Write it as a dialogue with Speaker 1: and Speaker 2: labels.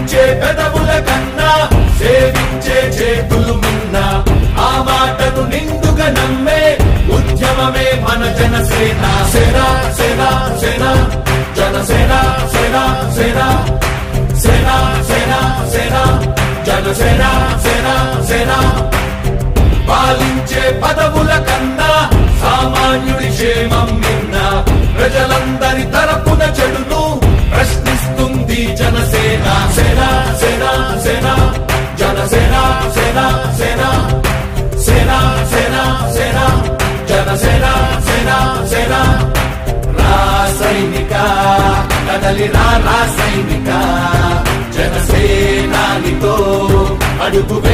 Speaker 1: పాలించే పెదవుల కన్నా సేవించే చేతులు మిన్న ఆ మాటను నిండుగా నమ్మే ఉద్యమమే మన జనసేన సేన సేన సేన జనసేన సేన సేన సేన సేన సేన జనసేన సేన సేన పాలించే పదవుల కన్నా సామాన్యుడి క్షేమం నిన్న ప్రజలందరి తరపున చెడును ప్రశ్నిస్తుంది జనసేన సేన సేన సేన జనసేన సేన సేన సేన సేన సేన జనసేన సేన సేన రాసైనిక కదలి రా రాసైనిక జనసేనానితో అడుగు